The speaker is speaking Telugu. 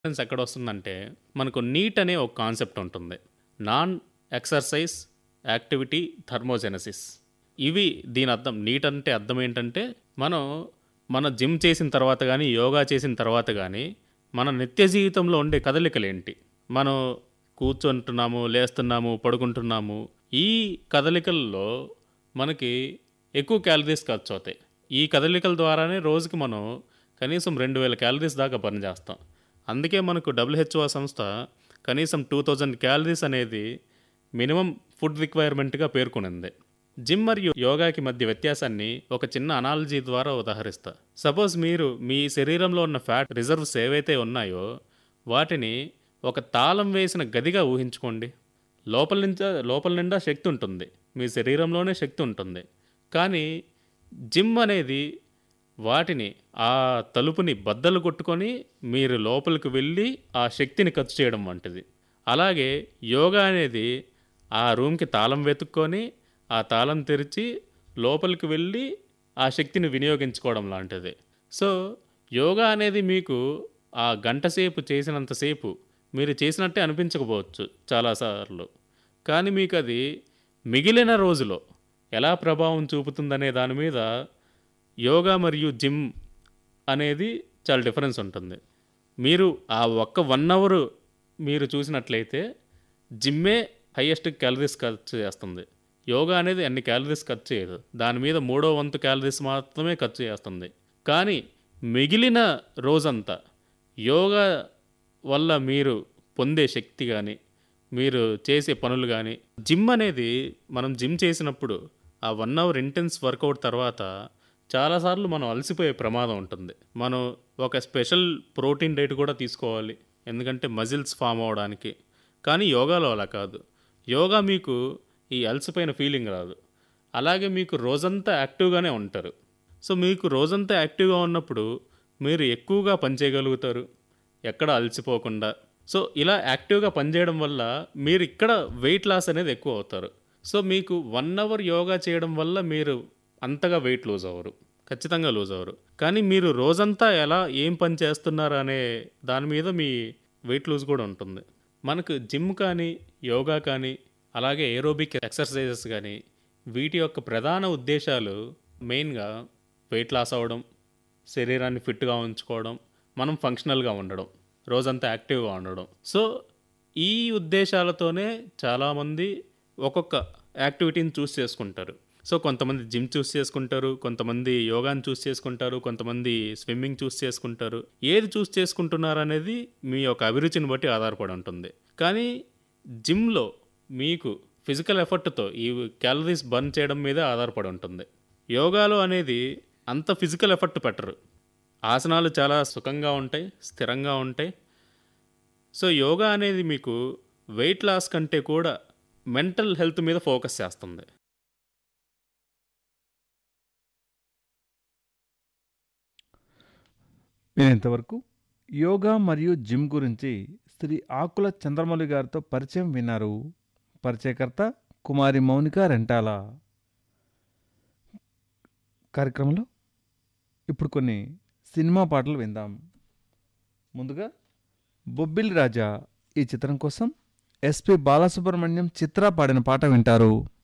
డిఫరెన్స్ ఎక్కడొస్తుందంటే, మనకు నీట్ అనే ఒక కాన్సెప్ట్ ఉంటుంది. Non exercise activity thermogenesis. ఇవి దీని అర్థం నీట్ అంటే అర్థం ఏంటంటే, మనం మన జిమ్ చేసిన తర్వాత గానీ, యోగా చేసిన తర్వాత గానీ, మన నిత్య జీవితంలో ఉండే కదలికలేంటి? మనం కూర్చుంటున్నాము, లేస్తున్నాము, పడుకుంటున్నాము. ఈ కదలికల్లో మనకి ఎక్కువ క్యాలరీస్ ఖర్చవుతాయి. ఈ కదలికల ద్వారానే రోజుకి మనం కనీసం 2000 క్యాలరీస్ దాకా బర్న్ చేస్తాం. అందుకే మనకు డబ్ల్యూహెచ్ఓ సంస్థ కనీసం 2000 క్యాలరీస్ అనేది మినిమమ్ ఫుడ్ రిక్వైర్మెంట్‌గా పేర్కొనింది. జిమ్ మరియు యోగాకి మధ్య వ్యత్యాసాన్ని ఒక చిన్న అనాలజీ ద్వారా ఉదాహరిస్తా. సపోజ్ మీరు మీ శరీరంలో ఉన్న ఫ్యాట్ రిజర్వ్స్ ఏవైతే ఉన్నాయో, వాటిని ఒక తాళం వేసిన గదిగా ఊహించుకోండి. లోపల నుంచా లోపల నిండా శక్తి ఉంటుంది. మీ శరీరంలోనే శక్తి ఉంటుంది. కానీ జిమ్ అనేది వాటిని ఆ తలుపుని బద్దలు కొట్టుకొని మీరు లోపలికి వెళ్ళి ఆ శక్తిని ఖర్చు చేయడం వంటిది. అలాగే యోగా అనేది ఆ రూమ్‌కి తాళం వెతుక్కొని, ఆ తాళం తెరిచి లోపలికి వెళ్ళి ఆ శక్తిని వినియోగించుకోవడం లాంటిది. సో, యోగా అనేది మీకు ఆ గంట సేపు చేసినంత సేపు మీరు చేసినట్టే అనిపించకపోవచ్చు చాలా సార్లు. కానీ మీకది మిగిలిన రోజులో ఎలా ప్రభావం చూపుతుందనే దాని మీద యోగా మరియు జిమ్ అనేది చాలా డిఫరెన్స్ ఉంటుంది. మీరు ఆ ఒక్క 1 అవర్ మీరు చూసినట్లయితే జిమ్మే హైయెస్ట్ క్యాలరీస్ ఖర్చు చేస్తుంది. యోగా అనేది అన్ని క్యాలరీస్ ఖర్చు చేయదు. దాని మీద మూడో వంతు క్యాలరీస్ మాత్రమే ఖర్చు చేస్తుంది. కానీ మిగిలిన రోజంతా యోగా వల్ల మీరు పొందే శక్తి గానీ, మీరు చేసే పనులు గానీ జిమ్ అనేది మనం జిమ్ చేసినప్పుడు ఆ 1 అవర్ ఇంటెన్స్ వర్కౌట్ తర్వాత చాలా సార్లు మనం అలసిపోయే ప్రమాదం ఉంటుంది. మనం ఒక స్పెషల్ ప్రోటీన్ డైట్ కూడా తీసుకోవాలి. ఎందుకంటే మజిల్స్ ఫార్మ్ అవ్వడానికి. కానీ యోగాలో అలా కాదు. యోగా మీకు ఈ అలసిపోయిన ఫీలింగ్ రాదు. అలాగే మీకు రోజంతా యాక్టివ్‌గానే ఉంటారు. సో, మీకు రోజంతా యాక్టివ్‌గా ఉన్నప్పుడు మీరు ఎక్కువగా పని చేయగలుగుతారు. ఎక్కడ అలసిపోకుండా. సో, ఇలా యాక్టివ్‌గా పనిచేయడం వల్ల మీరు ఇక్కడ వెయిట్ లాస్ అనేది ఎక్కువ అవుతారు. సో, మీకు 1 అవర్ యోగా చేయడం వల్ల మీరు అంతగా వెయిట్ లూజ్ అవ్వరు. ఖచ్చితంగా లూజ్ అవ్వరు. కానీ మీరు రోజంతా ఎలా ఏం పని చేస్తున్నారు అనే దాని మీద మీ వెయిట్ లూజ్ కూడా ఉంటుంది. మనకు జిమ్ కానీ, యోగా కానీ, అలాగే ఏరోబిక్ ఎక్సర్‌సైజెస్ గానీ, వీటి యొక్క ప్రధాన ఉద్దేశాలు మెయిన్‌గా వెయిట్ లాస్ అవ్వడం, శరీరాన్ని ఫిట్‌గా ఉంచుకోవడం, మనం ఫంక్షనల్‌గా ఉండడం, రోజంతా యాక్టివ్‌గా ఉండడం. సో, ఈ ఉద్దేశాలతోనే చాలామంది ఒక్కొక్క యాక్టివిటీని చూస్ చేసుకుంటారు. సో, కొంతమంది జిమ్ చూస్ చేసుకుంటారు. కొంతమంది యోగాని చూస్ చేసుకుంటారు. కొంతమంది స్విమ్మింగ్ చూస్ చేసుకుంటారు. ఏది చూస్ చేసుకుంటున్నారనేది మీ యొక్క అభిరుచిని బట్టి ఆధారపడి ఉంటుంది. కానీ జిమ్‌లో మీకు ఫిజికల్ ఎఫర్ట్‌తో ఈ క్యాలరీస్ బర్న్ చేయడం మీదే ఆధారపడి ఉంటుంది. యోగాలో అనేది అంత ఫిజికల్ ఎఫర్ట్ పెట్టరు. ఆసనాలు చాలా సుఖంగా ఉంటాయి. స్థిరంగా ఉంటాయి. సో, యోగా అనేది మీకు వెయిట్ లాస్ కంటే కూడా మెంటల్ హెల్త్ మీద ఫోకస్ చేస్తుంది. మీరింతవరకు యోగా మరియు జిమ్ గురించి శ్రీ ఆకుల చంద్రమౌళి గారితో పరిచయం విన్నారు. పరిచయకర్త కుమారి మౌనిక రెంటాల. కార్యక్రమంలో ఇప్పుడు కొన్ని సినిమా పాటలు విందాం. ముందుగా 'బొబ్బిలి రాజా' ఈ చిత్రం కోసం ఎస్‌పి బాలసుబ్రహ్మణ్యం, చిత్ర పాడిన పాట వింటారు.